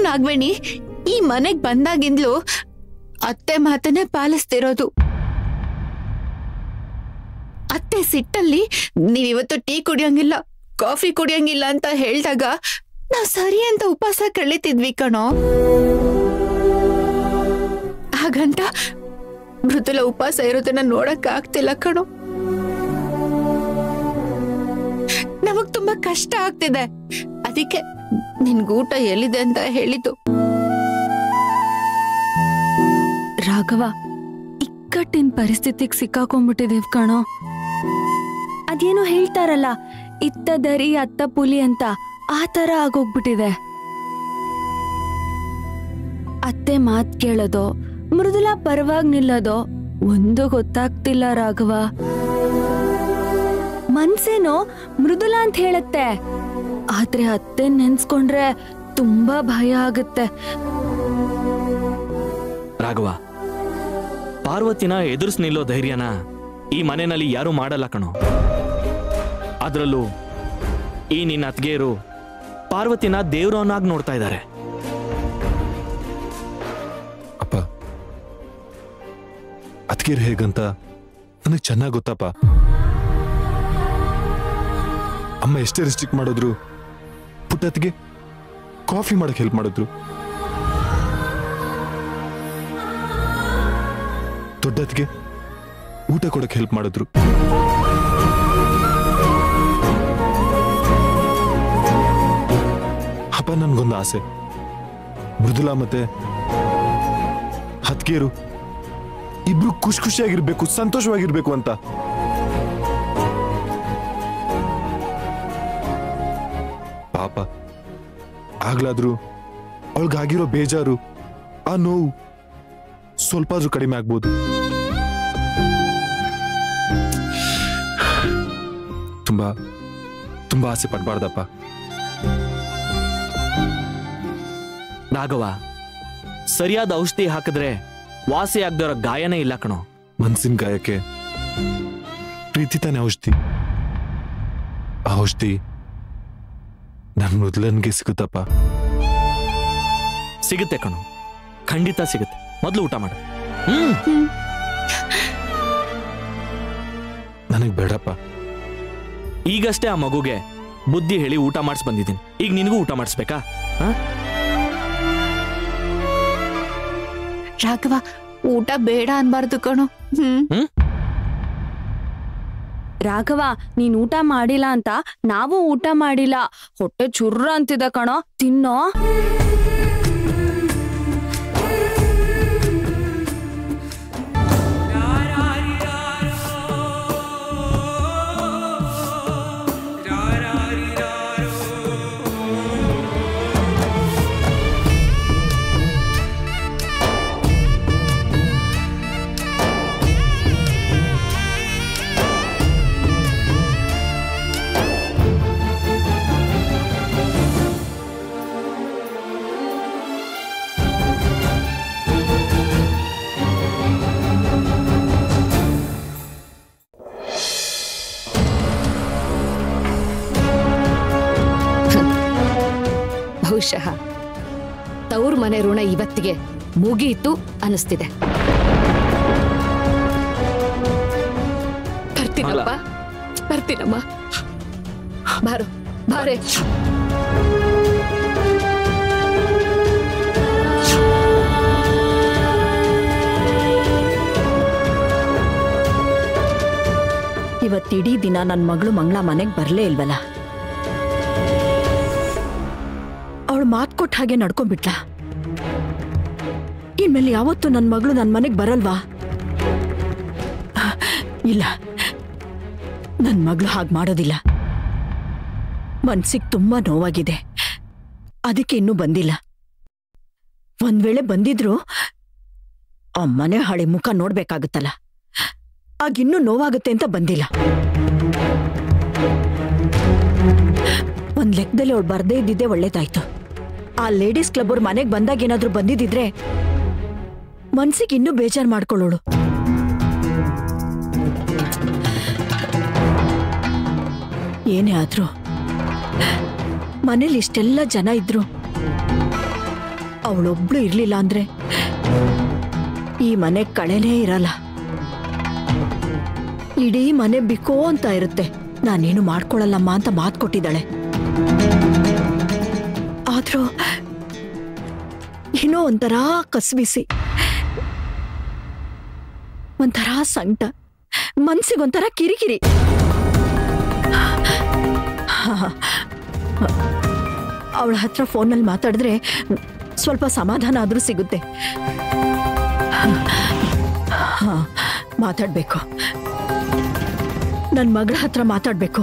ನಾಗವೇಣಿ ಈ ಮನೆಗ್ ಬಂದಾಗಿಂದ್ಲು ಅತ್ತೆ ಮಾತನ್ನೇ ಪಾಲಿಸ್ತಿರೋದು ಅತ್ತೆ ಸಿಟ್ಟಲ್ಲಿ ನೀವಿವತ್ತು ಟೀ ಕುಡಿಯಂಗಿಲ್ಲ ಕಾಫಿ ಕುಡಿಯಂಗಿಲ್ಲ ಅಂತ ಹೇಳ್ದಾಗ ನಾವ್ ಸರಿ ಅಂತ ಉಪವಾಸ ಕಳೀತಿದ್ವಿ ಕಣೋ ಹಾಗಂತ ಮೃದುಲ ಉಪವಾಸ ಇರೋದನ್ನ ನೋಡಕ್ ಆಗ್ತಿಲ್ಲ ಕಣೋ ನಮಗ್ ತುಂಬಾ ಕಷ್ಟ ಆಗ್ತಿದೆ ಅದಕ್ಕೆ ನಿನ್ಗೂಟ ಎಲ್ಲಿದೆ ಅಂತ ಹೇಳಿದ್ದು ರಾಘವ ಇಕ್ಕಟ್ಟಿನ ಪರಿಸ್ಥಿತಿಗೆ ಸಿಕ್ಕಾಕೊಂಡ್ಬಿಟ್ಟಿದೀವ್ ಕಣೋ ಅದೇನೋ ಹೇಳ್ತಾರಲ್ಲ ಇತ್ತ ದರಿ ಅತ್ತ ಪುಲಿ ಅಂತ ಆ ತರ ಆಗೋಗ್ಬಿಟ್ಟಿದೆ ಅತ್ತೆ ಮಾತ್ ಕೇಳೋದೋ ಮೃದುಲಾ ಪರವಾಗಿ ನಿಲ್ಲೋದೋ ಒಂದು ಗೊತ್ತಾಗ್ತಿಲ್ಲ ರಾಘವ ಮನ್ಸೇನೋ ಮೃದುಲಾ ಅಂತ ಹೇಳತ್ತೆ ಆದ್ರೆ ಅತ್ತೆ ನೆನ್ಸ್ಕೊಂಡ್ರೆ ತುಂಬಾ ಭಯ ಆಗುತ್ತೆ ರಾಘವ ಪಾರ್ವತಿನ ಎದುರಿಸ್ ನಿಲ್ಲೋ ಧೈರ್ಯನ ಈ ಮನೆಯಲ್ಲಿ ಯಾರೂ ಮಾಡಲ್ಲ ಕಣೋ ಅದರಲ್ಲೂ ಈ ನಿನ್ನ ಅತ್ಗೆಯರು ಪಾರ್ವತಿನ ದೇವ್ರವನಾಗಿ ನೋಡ್ತಾ ಇದ್ದಾರೆ ಅಪ್ಪ ಅದ್ಕೇರ್ ಹೇಗಂತ ನನಗೆ ಚೆನ್ನಾಗಿ ಗೊತ್ತಪ್ಪ ಅಮ್ಮ ಎಷ್ಟೇ ರಿಸ್ಟ್ರಿಕ್ಟ್ ಮಾಡಿದ್ರು ಪುಟ್ಟತ್ಗೆ ಕಾಫಿ ಮಾಡಕ್ ಹೆಲ್ಪ್ ಮಾಡಿದ್ರು ದೊಡ್ಡತ್ಗೆ ಊಟ ಕೊಡಕ್ ಹೆಲ್ಪ್ ಮಾಡಿದ್ರು ಅಪ್ಪ ನನ್ಗೊಂದು ಆಸೆ ಮೃದುಲಾ ಮತ್ತೆ ಹತ್ಕೇರು ಇಬ್ರು ಖುಷಿ ಖುಷಿಯಾಗಿರ್ಬೇಕು ಸಂತೋಷವಾಗಿರ್ಬೇಕು ಅಂತ ಪಾಪ ಆಗ್ಲಾದ್ರೂ ಅವಳಿಗಾಗಿರೋ ಬೇಜಾರು ಆ ನೋವು ಸ್ವಲ್ಪ ಆದ್ರೂ ಕಡಿಮೆ ಆಗ್ಬೋದು ತುಂಬಾ ತುಂಬಾ ಆಸೆ ಪಡ್ಬಾರ್ದಪ್ಪ ರಾಘವ ಸರಿಯಾದ ಔಷಧಿ ಹಾಕಿದ್ರೆ ವಾಸಿ ಆಗದಿರೋ ಗಾಯನೇ ಇಲ್ಲ ಕಣೋ ಮನ್ಸಿನ ಗಾಯಕ್ಕೆ ಪ್ರೀತಿ ತಾನೆ ಔಷಧಿ ಆ ಔಷಧಿ ನನ್ ಮೊದ್ಲನ್ಗೆ ಸಿಗುತ್ತಪ್ಪ ಸಿಗುತ್ತೆ ಕಣೋ ಖಂಡಿತ ಸಿಗುತ್ತೆ ಮೊದಲು ಊಟ ಮಾಡು ಹ್ಮ್ ನನಗ್ ಬೇಡಪ್ಪ ಈಗಷ್ಟೇ ಆ ಮಗುಗೆ ಬುದ್ಧಿ ಹೇಳಿ ಊಟ ಮಾಡಿಸ್ ಬಂದಿದ್ದೀನಿ ಈಗ ನಿನಗೂ ಊಟ ಮಾಡಿಸ್ಬೇಕಾ ಹಾ ರಾಘವ ಊಟ ಬೇಡ ಅನ್ಬಾರ್ದು ಕಣೋ ಹ್ಮ್ ರಾಘವ ನೀನ್ ಊಟ ಮಾಡಿಲ್ಲ ಅಂತ ನಾವು ಊಟ ಮಾಡಿಲ್ಲ ಹೊಟ್ಟೆ ಚುರ್ರ ಅಂತಿದೆ ಕಣೋ ತಿನ್ನೋ ಬಹುಶಃ ತವ್ರ ಮನೆ ಋಣ ಇವತ್ತಿಗೆ ಮುಗಿಯಿತು ಅನಿಸ್ತಿದೆ ಬರ್ತೀನಪ್ಪ ಬರ್ತೀನಮ್ಮ ಬಾರು ಬಾರೆ ಇವತ್ತಿಡೀ ದಿನ ನನ್ನ ಮಗಳು ಮಂಗಳ ಮನೆಗೆ ಬರಲೇ ಇಲ್ವಲ್ಲ ಅವಳು ಮಾತು ಕೊಟ್ಟ ಹಾಗೆ ನಡ್ಕೊಂಡ್ಬಿಟ್ಲ ಇನ್ಮೇಲೆ ಯಾವತ್ತು ನನ್ನ ಮಗಳು ನನ್ನ ಮನೆಗೆ ಬರಲ್ವಾ ಇಲ್ಲ ನನ್ನ ಮಗಳು ಹಾಗೆ ಮಾಡೋದಿಲ್ಲ ಮನ್ಸಿಗೆ ತುಂಬಾ ನೋವಾಗಿದೆ ಅದಕ್ಕೆ ಇನ್ನೂ ಬಂದಿಲ್ಲ ಒಂದ್ ವೇಳೆ ಬಂದಿದ್ರು ಆ ಮನೆ ಹಳೆ ಮುಖ ನೋಡ್ಬೇಕಾಗುತ್ತಲ್ಲ ಆಗಿನ್ನೂ ನೋವಾಗುತ್ತೆ ಅಂತ ಬಂದಿಲ್ಲ ಒಂದ್ ಲೆಕ್ಕದಲ್ಲಿ ಅವಳು ಬರ್ದೇ ಇದ್ದಿದ್ದೆ ಒಳ್ಳೇದಾಯ್ತು ಆ ಲೇಡೀಸ್ ಕ್ಲಬ್ ಅವ್ರ ಮನೆಗೆ ಬಂದಾಗ ಏನಾದ್ರೂ ಬಂದಿದ್ದಿದ್ರೆ ಮನ್ಸಿಗೆ ಇನ್ನೂ ಬೇಜಾರ್ ಮಾಡ್ಕೊಳ್ಳೋಳು ಏನೇ ಆದ್ರೂ ಮನೇಲಿ ಇಷ್ಟೆಲ್ಲ ಜನ ಇದ್ರು ಅವಳೊಬ್ಳು ಇರ್ಲಿಲ್ಲ ಅಂದ್ರೆ ಈ ಮನೆ ಕಳೆನೇ ಇರಲ್ಲ ಇಡೀ ಮನೆ ಬಿಕೋ ಅಂತ ಇರುತ್ತೆ ನಾನೇನು ಮಾಡ್ಕೊಳಲ್ಲಮ್ಮ ಅಂತ ಮಾತು ಕೊಟ್ಟಿದ್ದಾಳೆ ಆದ್ರೂ ಏನೋ ಒಂಥರ ಕಸ್ಬಿಸಿ ಒಂಥರ ಸಂಕಟ ಮನ್ಸಿಗೊಂಥರ ಕಿರಿಕಿರಿ ಅವಳ ಹತ್ರ ಫೋನಲ್ಲಿ ಮಾತಾಡಿದ್ರೆ ಸ್ವಲ್ಪ ಸಮಾಧಾನ ಆದ್ರೂ ಸಿಗುತ್ತೆ ಹಾ, ಮಾತಾಡ್ಬೇಕು ನನ್ನ ಮಗಳ ಹತ್ರ ಮಾತಾಡ್ಬೇಕು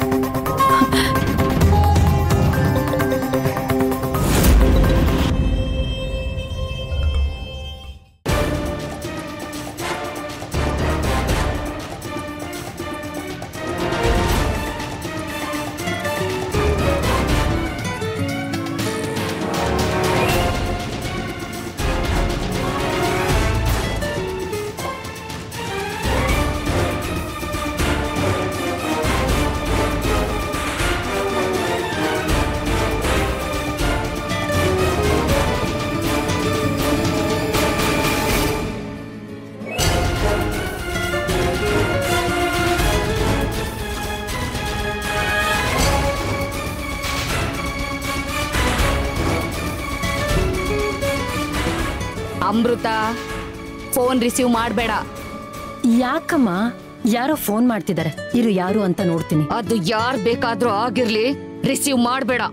ಅಮೃತ ಫೋನ್ ರಿಸೀವ್ ಮಾಡಬೇಡ ಯಾಕಮ್ಮ ಯಾರೋ ಫೋನ್ ಮಾಡ್ತಿದ್ದಾರೆ ಇರು ಯಾರು ಅಂತ ನೋಡ್ತೀನಿ ಅದು ಯಾರ್ ಬೇಕಾದ್ರೂ ಆಗಿರ್ಲಿ ರಿಸೀವ್ ಮಾಡಬೇಡ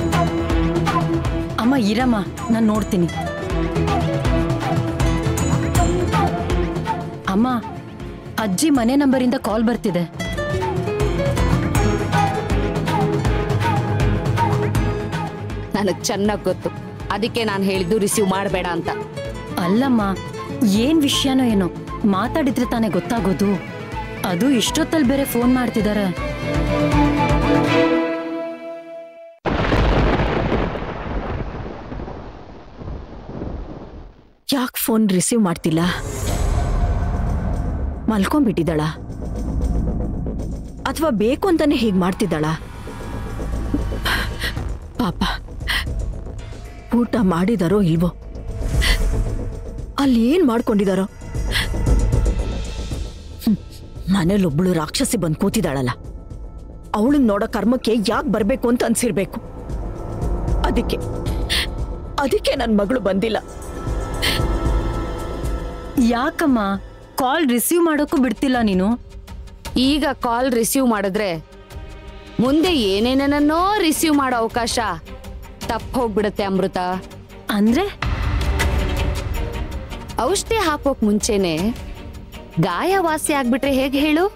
ಅಮ್ಮ ಇರಮ್ಮ ನಾನು ನೋಡ್ತೀನಿ ಅಮ್ಮ ಅಜ್ಜಿ ಮನೆ ನಂಬರಿಂದ ಕಾಲ್ ಬರ್ತಿದೆ ನನಗ್ ಚೆನ್ನಾಗ್ ಗೊತ್ತು ಅದಕ್ಕೆ ನಾನು ಹೇಳಿದ್ದು ರಿಸೀವ್ ಮಾಡಬೇಡ ಅಂತ ಅಲ್ಲಮ್ಮ ಏನ್ ವಿಷಯನೋ ಏನೋ ಮಾತಾಡಿದ್ರೆ ತಾನೇ ಗೊತ್ತಾಗೋದು ಅದು ಇಷ್ಟೊತ್ತಲ್ಲಿ ಬೇರೆ ಫೋನ್ ಮಾಡ್ತಿದ್ದಾರೆ ಯಾಕೆ ಫೋನ್ ರಿಸೀವ್ ಮಾಡ್ತಿಲ್ಲ ಮಲ್ಕೊಂಡ್ಬಿಟ್ಟಿದ್ದಾಳ ಅಥವಾ ಬೇಕು ಅಂತಾನೆ ಹೀಗೆ ಮಾಡ್ತಿದ್ದಾಳ ಪಾಪ ಊಟ ಮಾಡಿದಾರೋ ಇಲ್ವೋ ಅಲ್ಲಿ ಏನ್ ಮಾಡ್ಕೊಂಡಿದಾರೋ ಹ್ಮ್, ಮನೇಲೊಬ್ಳು ರಾಕ್ಷಸಿ ಬಂದು ಕೂತಿದ್ದಾಳಲ್ಲ ಅವಳನ್ನ ನೋಡೋ ಕರ್ಮಕ್ಕೆ ಯಾಕೆ ಬರ್ಬೇಕು ಅಂತ ಅನ್ಸಿರ್ಬೇಕು ಅದಕ್ಕೆ ಅದಕ್ಕೆ ನನ್ನ ಮಗಳು ಬಂದಿಲ್ಲ ಯಾಕಮ್ಮ ಕಾಲ್ ರಿಸೀವ್ ಮಾಡೋಕ್ಕೂ ಬಿಡ್ತಿಲ್ಲ ನೀನು ಈಗ ಕಾಲ್ ರಿಸೀವ್ ಮಾಡಿದ್ರೆ ಮುಂದೆ ಏನೇನನ್ನೋ ರಿಸೀವ್ ಮಾಡೋ ಅವಕಾಶ ತಪ್ಪ ಹೋಗ್ಬಿಡುತ್ತೆ ಅಮೃತ ಅಂದ್ರೆ ಔಷಧಿ ಹಾಕೋಕ್ ಮುಂಚೆನೆ ಗಾಯ ವಾಸಿ ಆಗ್ಬಿಟ್ರೆ ಹೇಗೆ ಹೇಳು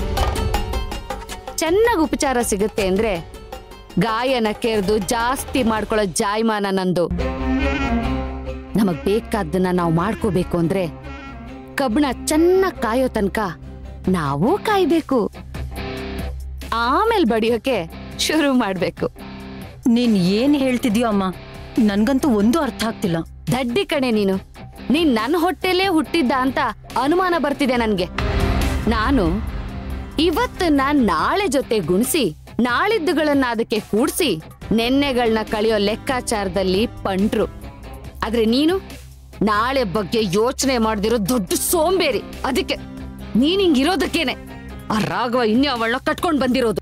ಚೆನ್ನಾಗಿ ಉಪಚಾರ ಸಿಗುತ್ತೆ ಅಂದ್ರೆ ಗಾಯನ ಕೆರೆದು ಜಾಸ್ತಿ ಮಾಡ್ಕೊಳ್ಳೋ ಜಾಯಮಾನ ನಂದು ನಮಗ್ ಬೇಕಾದ್ದನ್ನ ನಾವು ಮಾಡ್ಕೋಬೇಕು ಅಂದ್ರೆ ಕಬ್ಬಣ ಚೆನ್ನಾಗಿ ಕಾಯೋ ತನಕ ನಾವು ಕಾಯ್ಬೇಕು ಆಮೇಲೆ ಬಡಿಯೋಕೆ ಶುರು ಮಾಡ್ಬೇಕು ನೀನ್ ಏನ್ ಹೇಳ್ತಿದ್ಯೋ ಅಮ್ಮ ನನ್ಗಂತೂ ಒಂದು ಅರ್ಥ ಆಗ್ತಿಲ್ಲ ದಡ್ಡಿ ಕಣೆ ನೀನು ನೀನ್ ನನ್ನ ಹೊಟ್ಟೆಲೇ ಹುಟ್ಟಿದ್ದ ಅಂತ ಅನುಮಾನ ಬರ್ತಿದೆ ನನ್ಗೆ ನಾನು ಇವತ್ತನ್ನ ನಾಳೆ ಜೊತೆ ಗುಣಿಸಿ ನಾಳಿದ್ದುಗಳನ್ನ ಅದಕ್ಕೆ ಕೂಡ್ಸಿ ನೆನ್ನೆಗಳನ್ನ ಕಳೆಯೋ ಲೆಕ್ಕಾಚಾರದಲ್ಲಿ ಪಂಟ್ರು ಆದ್ರೆ ನೀನು ನಾಳೆ ಬಗ್ಗೆ ಯೋಚನೆ ಮಾಡ್ದಿರೋ ದೊಡ್ಡ ಸೋಂಬೇರಿ ಅದಕ್ಕೆ ನೀನ್ ಹಿಂಗಿರೋದಕ್ಕೇನೆ ಆ ರಾಘವ ಇನ್ನೇ ಅವಳನ್ನ ಕಟ್ಕೊಂಡ್ ಬಂದಿರೋದು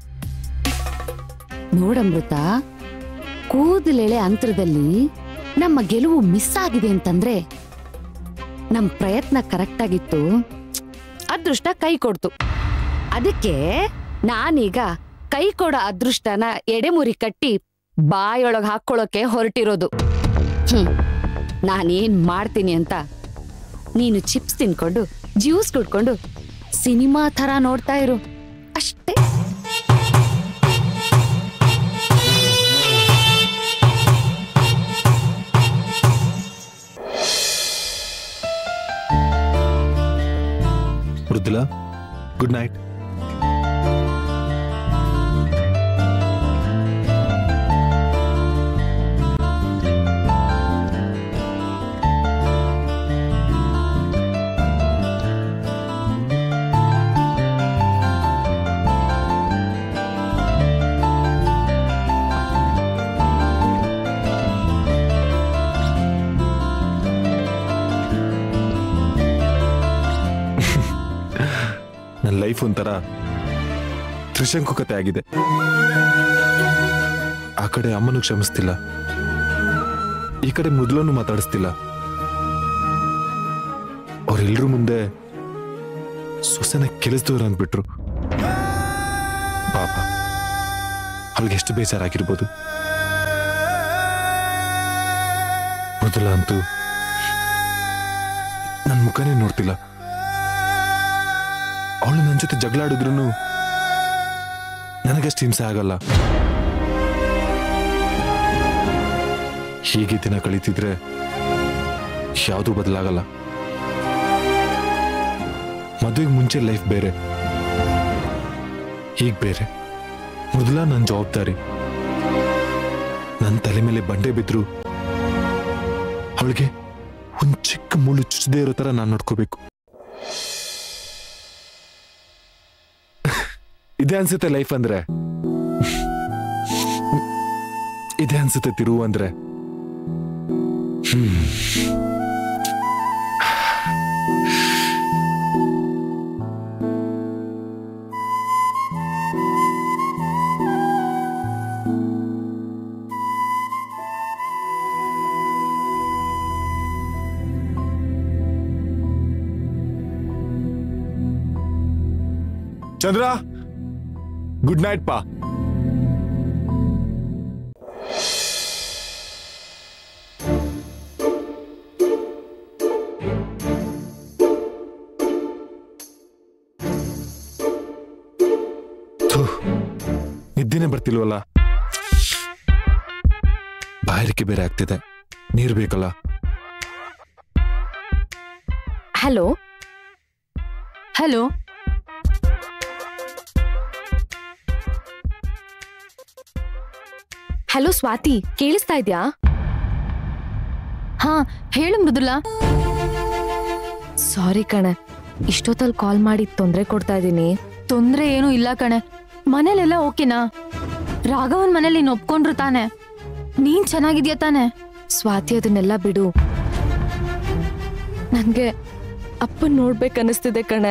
ನೋಡಮೃತ ಕೂದಲೆಳೆ ಅಂತರದಲ್ಲಿ ನಮ್ಮ ಗೆಲುವು ಮಿಸ್ ಆಗಿದೆ ಅಂತಂದ್ರೆ ನಮ್ ಪ್ರಯತ್ನ ಕರೆಕ್ಟ್ ಆಗಿತ್ತು ಅದೃಷ್ಟ ಕೈ ಕೊಡ್ತು ಅದಕ್ಕೆ ನಾನೀಗ ಕೈ ಕೊಡೋ ಅದೃಷ್ಟನ ಎಡೆಮುರಿ ಕಟ್ಟಿ ಬಾಯೊಳಗ್ ಹಾಕೊಳ್ಳೋಕೆ ಹೊರಟಿರೋದು ಹ್ಮ್ ನಾನೇನ್ ಮಾಡ್ತೀನಿ ಅಂತ ನೀನು ಚಿಪ್ಸ್ ತಿನ್ಕೊಂಡು ಜ್ಯೂಸ್ ಕುಡ್ಕೊಂಡು ಸಿನಿಮಾ ಥರ ನೋಡ್ತಾ ಇರು ಅಷ್ಟೇ ಮೃದುಲಾ ಗುಡ್ ನೈಟ್ ಲೈಫ್ ಒಂಥರ ತ್ರಿಶಂಕು ಕತೆ ಆಗಿದೆ ಆ ಕಡೆ ಅಮ್ಮನು ಕ್ಷಮಿಸ್ತಿಲ್ಲ ಈ ಕಡೆ ಮೊದಲನ್ನು ಮಾತಾಡಿಸ್ತಿಲ್ಲ ಅವರೆಲ್ಲರೂ ಮುಂದೆ ಸೊಸೆನ ಕೆಲಸದವ್ರು ಅಂದ್ಬಿಟ್ರು ಪಾಪ ಅವಳಿಗೆ ಎಷ್ಟು ಬೇಜಾರಾಗಿರ್ಬೋದು ಮೊದಲ ಅಂತೂ ನನ್ನ ಮುಖನೇ ನೋಡ್ತಿಲ್ಲ ಅವಳು ನನ್ನ ಜೊತೆ ಜಗಳ ಆಡಿದ್ರು ನನಗಷ್ಟು ಹಿಂಸೆ ಆಗಲ್ಲ ಹೀಗೆ ದಿನ ಕಳೀತಿದ್ರೆ ಯಾವುದೂ ಬದಲಾಗಲ್ಲ ಮದುವೆಗೆ ಮುಂಚೆ ಲೈಫ್ ಬೇರೆ ಹೀಗ್ ಬೇರೆ ಮೊದಲ ನನ್ನ ಜವಾಬ್ದಾರಿ ನನ್ನ ತಲೆ ಮೇಲೆ ಬಂಡೆ ಬಿದ್ರು ಅವಳಿಗೆ ಒಂದ್ ಚಿಕ್ಕ ಮುಳ್ಳು ಚುಚ್ಚದೇ ಇರೋ ತರ ನಾನು ನೋಡ್ಕೋಬೇಕು ಇದೇ ಅನ್ಸುತ್ತೆ ಲೈಫ್ ಅಂದ್ರೆ ಇದೇ ಅನ್ಸುತ್ತೆ ತಿರುವು ಅಂದ್ರೆ ಹ್ಮ್ ಚಂದ್ರ ಗುಡ್ ನೈಟ್ ಪಾ ಥು, ನಿದ್ದೆನೆ ಬರ್ತಿಲ್ವಲ್ಲ ಬಾಯಾರಿಕೆ ಬೇರೆ ಆಗ್ತಿದೆ ನೀರ್ ಬೇಕಲ್ಲ ಹಲೋ ಹಲೋ ಹಲೋ ಸ್ವಾತಿ ಕೇಳಿಸ್ತಾ ಇದ್ಯಾ ಹಾ ಹೇಳು ಮೃದುಲಾ ಸಾರಿ ಕಣೆ ಇಷ್ಟೊತ್ತಲ್ಲಿ ಕಾಲ್ ಮಾಡಿ ತೊಂದರೆ ಕೊಡ್ತಾ ಇದ್ದೀನಿ ತೊಂದರೆ ಏನೂ ಇಲ್ಲ ಕಣೆ ಮನೇಲೆಲ್ಲ ಓಕೆನಾ ರಾಘವನ್ ಮನೇಲಿ ನೀನ್ ಒಪ್ಕೊಂಡ್ರು ತಾನೆ ನೀನ್ ಚೆನ್ನಾಗಿದ್ಯಾ ತಾನೆ ಸ್ವಾತಿ ಅದನ್ನೆಲ್ಲ ಬಿಡು ನನ್ಗೆ ಅಪ್ಪನ್ ನೋಡ್ಬೇಕನ್ನಿಸ್ತಿದೆ ಕಣೆ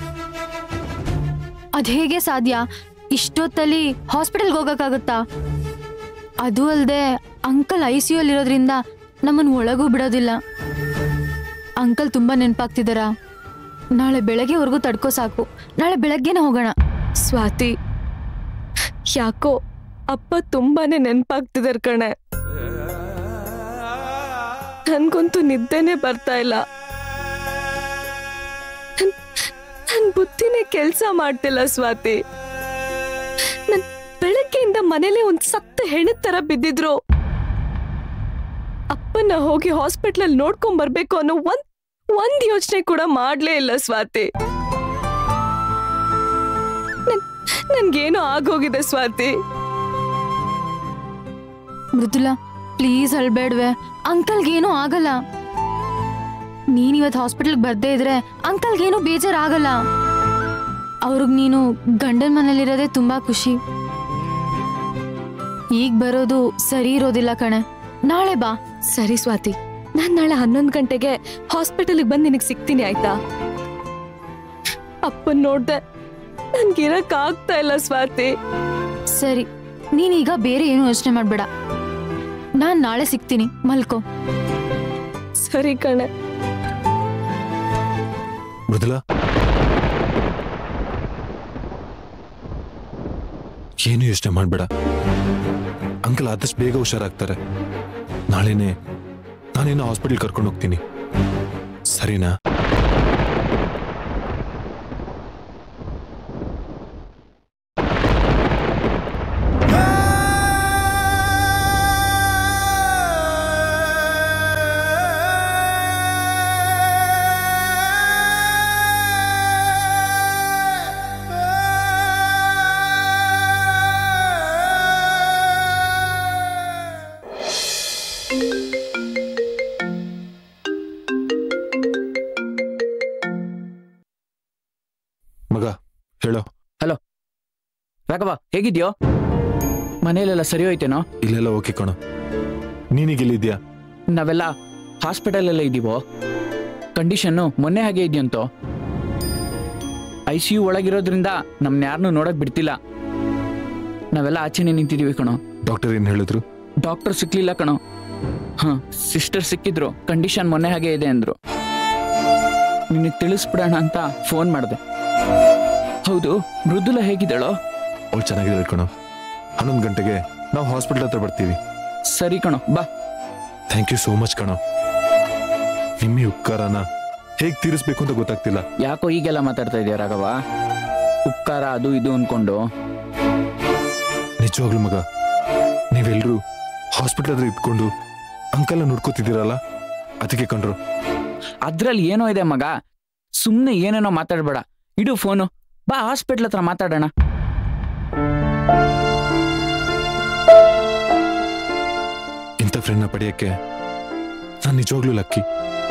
ಅದ್ ಹೇಗೆ ಸಾಧ್ಯ ಇಷ್ಟೊತ್ತಲ್ಲಿ ಹಾಸ್ಪಿಟಲ್ಗೆ ಹೋಗಕ್ಕಾಗುತ್ತಾ ಅದು ಅಲ್ಲದೆ ಅಂಕಲ್ ಐ ಸಿ ಇರೋದ್ರಿಂದ ನಮ್ಮನ್ನ ಒಳಗೂ ಬಿಡೋದಿಲ್ಲ ಅಂಕಲ್ ತುಂಬಾ ನೆನಪಾಗ್ತಿದಾರ ನಾಳೆ ಬೆಳಗ್ಗೆವರೆಗೂ ತಡ್ಕೋ ಸಾಕು ನಾಳೆ ಬೆಳಗ್ಗೆನೆ ಹೋಗೋಣ ಸ್ವಾತಿ ಯಾಕೋ ಅಪ್ಪ ತುಂಬಾನೇ ನೆನಪಾಗ್ತಿದಾರ ಕಣೆ ನನ್ಗಂತೂ ನಿದ್ದೆನೆ ಬರ್ತಾ ಇಲ್ಲ ನನ್- ನನ್ ಬುದ್ಧಿನೇ ಕೆಲ್ಸ ಮಾಡ್ತಿಲ್ಲ ಸ್ವಾತಿ ನನ್ ಬೆಳಗ್ಗೆಯಿಂದ ಮನೇಲೆ ಒಂದ್ ಸತ್ತ ಹೆಣದ ತರ ಬಿದ್ದಿದ್ರು ಅಪ್ಪನ ಹೋಗಿ ಹಾಸ್ಪಿಟ್ಲಲ್ಲಿ ನೋಡ್ಕೊಂಡ್ ಬರ್ಬೇಕು ಅನ್ನೋ ಒಂದ್ ಒಂದ್ ಯೋಚನೆ ಕೂಡ ಮಾಡ್ಲೇ ಇಲ್ಲ ಸ್ವಾತಿ ನನ್- ನನ್ಗೇನೋ ಆಗೋಗಿದೆ ಸ್ವಾತಿ ಮೃದುಲಾ ಪ್ಲೀಸ್ ಅಳ್ಬೇಡ್ವೆ ಅಂಕಲ್ಗೇನೂ ಆಗಲ್ಲ ನೀನ್ ಇವತ್ತು ಹಾಸ್ಪಿಟಲ್ಗೆ ಬರ್ದೇ ಇದ್ರೆ ಅಂಕಲ್ಗೇನು ಬೇಜಾರಾಗಲ್ಲ ಅವ್ರಿಗೆ ನೀನು ಗಂಡನ ಮನೇಲಿರೋದೇ ತುಂಬಾ ಖುಷಿ ಈಗ ಬರೋದು ಸರಿ ಇರೋದಿಲ್ಲ ಕಣೆ ನಾಳೆ ಬಾ ಸರಿ ಸ್ವಾತಿ ನಾನ್ ನಾಳೆ ಹನ್ನೊಂದು ಗಂಟೆಗೆ ಹಾಸ್ಪಿಟಲ್ಗೆ ಬಂದು ನಿನಗೆ ಸಿಗ್ತೀನಿ ಆಯ್ತಾ ಅಪ್ಪನ್ ನೋಡ್ದೆ ನನ್ಗಿರಕ್ ಆಗ್ತಾ ಇಲ್ಲ ಸ್ವಾತಿ ಸರಿ ನೀನೀಗ ಬೇರೆ ಏನು ಯೋಚನೆ ಮಾಡ್ಬೇಡ ನಾನ್ ನಾಳೆ ಸಿಗ್ತೀನಿ ಮಲ್ಕೋ ಸರಿ ಕಣೆ ಮೃದುಲ ಏನು ಯೋಚನೆ ಮಾಡಬೇಡ ಅಂಕಲ್ ಆದಷ್ಟು ಬೇಗ ಹುಷಾರಾಗ್ತಾರೆ ನಾಳೆನೆ ನಾನೇನೋ ಹಾಸ್ಪಿಟಲ್ ಕರ್ಕೊಂಡು ಹೋಗ್ತೀನಿ ಸರಿನಾ ಮಗ ಹೇಳೋ ರಾಘವ ಹೇಗಿದ್ಯೋ ಮನೇಲೆಲ್ಲ ಸರಿ ಹೋಯ್ತೇನೋ ಇಲ್ಲೆಲ್ಲ ಓಕೆ ಕಣೋ ನೀನೀಗ ಇಲ್ಲಿದ್ಯಾ ನಾವೆಲ್ಲ ಹಾಸ್ಪಿಟಲ್ ಎಲ್ಲ ಇದೀವೋ ಕಂಡೀಷನ್ನು ಮೊನ್ನೆ ಹಾಗೆ ಇದೆಯಂತೋ ಐ ಸಿ ಯು ಒಳಗಿರೋದ್ರಿಂದ ನಮ್ನ ಯಾರನ್ನೂ ನೋಡಕ್ ಬಿಡ್ತಿಲ್ಲ ನಾವೆಲ್ಲ ಆಚೆನೆ ನಿಂತಿದೀವಿ ಕಣೋ ಡಾಕ್ಟರ್ ಏನ್ ಹೇಳಿದ್ರು ಡಾಕ್ಟರ್ ಸಿಕ್ಲಿಲ್ಲ ಕಣೋ ಹಾ ಸಿಸ್ಟರ್ ಸಿಕ್ಕಿದ್ರು ಕಂಡೀಷನ್ ಮೊನ್ನೆ ಹಾಗೆ ಇದೆ ಅಂದ್ರು ನಿನಗೆ ತಿಳಿಸ್ಬಿಡೋಣ ಅಂತ ಫೋನ್ ಮಾಡಿದೆ ಹೌದು ಮೃದುಲ ಹೇಗಿದ್ದಾಳೋ ಅವಳು ಚೆನ್ನಾಗಿದೆ ಕಣೋ ಹನ್ನೊಂದು ಗಂಟೆಗೆ ನಾವು ಹಾಸ್ಪಿಟಲ್ ಹತ್ರ ಬರ್ತೀವಿ ಸರಿ ಕಣೋ ಬಾ ಥ್ಯಾಂಕ್ ಯು ಸೋ ಮಚ್ ಕಣೋ ನಿಮ್ಮ ಈ ಉಪಕಾರನ ಹೇಗ್ ತೀರಿಸ್ಬೇಕು ಅಂತ ಗೊತ್ತಾಗ್ತಿಲ್ಲ ಯಾಕೋ ಈಗೆಲ್ಲ ಮಾತಾಡ್ತಾ ಇದೆಯಾ ರಾಘವ ಉಪ್ಕಾರ ಅದು ಇದು ಅನ್ಕೊಂಡು ನಿಜವಾಗ್ಲು ಮಗ ನೀವೆಲ್ರೂ ಹಾಸ್ಪಿಟಲ್ ಹತ್ರ ಇದ್ಕೊಂಡು ಅಂಕಲ್ನ ನೋಡ್ಕೋತಿದ್ದೀರಲ್ಲ ಅದಕ್ಕೆ ಕಂಡ್ರು ಅದ್ರಲ್ಲಿ ಏನೋ ಇದೆ ಮಗ ಸುಮ್ಮನೆ ಏನೇನೋ ಮಾತಾಡ್ಬೇಡ ಇಡು ಫೋನು ಬಾ ಹಾಸ್ಪಿಟ್ಲ್ ಹತ್ರ ಮಾತಾಡೋಣ ಇಂಥ ಫ್ರೆಂಡ್ನ ಪಡೆಯಕ್ಕೆ ನಾನು ನಿಜವಾಗ್ಲೂ ಲಕ್ಕಿ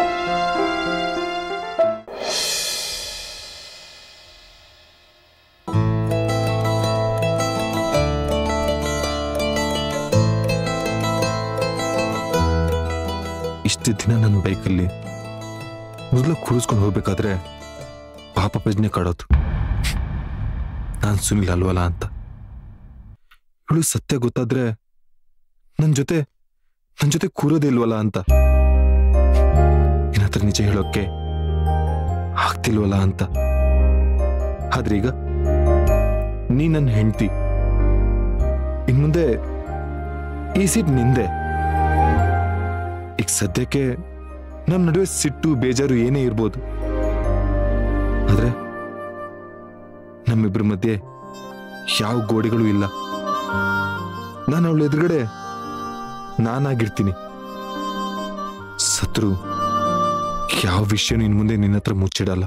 ಇಷ್ಟು ದಿನ ನನ್ನ ಬೈಕಲ್ಲಿ ಮೊದಲು ಕೂರಿಸ್ಕೊಂಡು ಹೋಗ್ಬೇಕಾದ್ರೆ ಪಾಪ ಪ್ರಜ್ಞೆ ಕಾಡೋದು ನಾನು ಸುನಿಲ್ ಅಲ್ವಲ್ಲ ಅಂತ ಇವಳು ಸತ್ಯ ಗೊತ್ತಾದ್ರೆ ನನ್ ಜೊತೆ ನನ್ ಜೊತೆ ಕೂರೋದೇ ಇಲ್ವಲ್ಲ ಅಂತ ನಿನ್ನ ಹತ್ರ ನಿಜ ಹೇಳೋಕೆ ಆಗ್ತಿಲ್ವಲ್ಲ ಅಂತ ಆದ್ರೆ ಈಗ ನೀ ನನ್ನ ಹೆಂಡತಿ ಇನ್ ಮುಂದೆ ಈ ಸೀಟ್ ನಿಂದೆ ಈಗ ಸದ್ಯಕ್ಕೆ ನಮ್ಮ ನಡುವೆ ಸಿಟ್ಟು ಬೇಜಾರು ಏನೇ ಇರ್ಬೋದು ಆದ್ರೆ ನಮ್ಮಿಬ್ಬರ ಮಧ್ಯೆ ಯಾವ ಗೋಡೆಗಳು ಇಲ್ಲ ನಾನು ಅವಳ ಎದುರುಗಡೆ ನಾನಾಗಿರ್ತೀನಿ ಸತ್ರು ಯಾವ ವಿಷಯನೂ ಇನ್ ಮುಂದೆ ನಿನ್ನ ಹತ್ರ ಮುಚ್ಚಿಡಲ್ಲ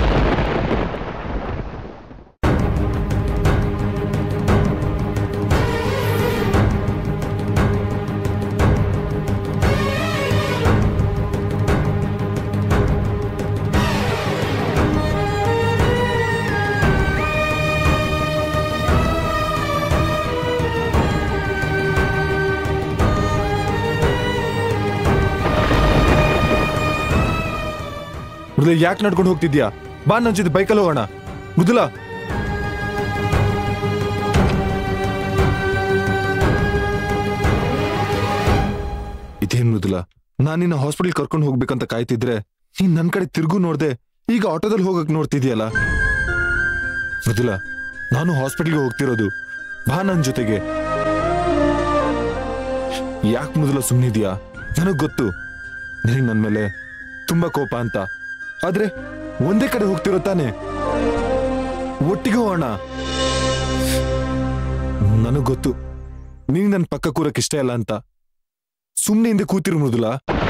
ಮೃದುಲ ಯಾಕೆ ನಡ್ಕೊಂಡು ಹೋಗ್ತಿದ್ಯಾ ಬಾ ನನ್ನ ಜೊತೆ ಬೈಕಲ್ಲಿ ಹೋಗೋಣ ಮೃದುಲ ಇದೇನ್ ಮೃದುಲ ನಾನ್ ನಿನ್ನ ಹಾಸ್ಪಿಟಲ್ ಕರ್ಕೊಂಡು ಹೋಗ್ಬೇಕಂತ ಕಾಯ್ತಿದ್ರೆ ನೀನ್ ನನ್ ಕಡೆ ತಿರುಗು ನೋಡ್ದೆ ಈಗ ಆಟೋದಲ್ಲಿ ಹೋಗಕ್ ನೋಡ್ತಿದ್ಯಲ್ಲ ಮೃದುಲ ನಾನು ಹಾಸ್ಪಿಟಲ್ಗೆ ಹೋಗ್ತಿರೋದು ಬಾ ನನ್ ಜೊತೆಗೆ ಯಾಕೆ ಮೃದುಲ ಸುಮ್ನಿದ್ಯಾ ನನಗ್ ಗೊತ್ತು ನಿನಗ್ ನನ್ ಮೇಲೆ ತುಂಬಾ ಕೋಪ ಅಂತ ಆದ್ರೆ ಒಂದೇ ಕಡೆ ಹೋಗ್ತಿರೋ ತಾನೆ ಒಟ್ಟಿಗೆ ಹೋಗೋಣ ನನಗ್ ಗೊತ್ತು ನೀನ್ ನನ್ ಪಕ್ಕ ಕೂರಕ್ ಇಷ್ಟ ಇಲ್ಲ ಅಂತ ಸುಮ್ನೆ ಹಿಂದೆ ಕೂತಿರು ಮೃದುಲ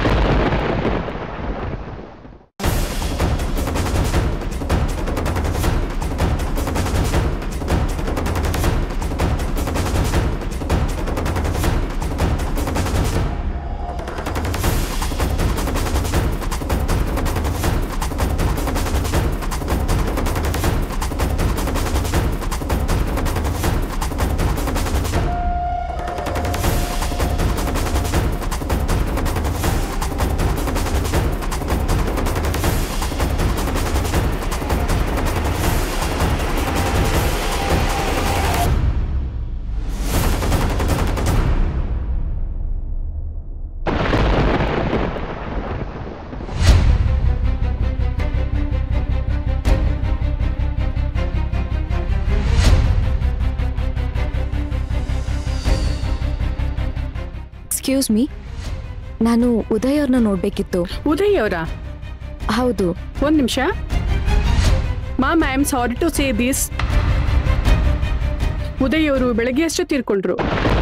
ಎಕ್ಸ್ಕ್ಯೂಸ್ ಮೀ ನಾನು ಉದಯ್ ಅವ್ರನ್ನ ನೋಡ್ಬೇಕಿತ್ತು ಉದಯ್ ಅವರ ಹೌದು ಒಂದ್ ನಿಮಿಷ ma'am I am sorry to say this Uday ಅವರು ಬೆಳಗ್ಗೆ ಅಷ್ಟು ತೀರ್ಕೊಂಡ್ರು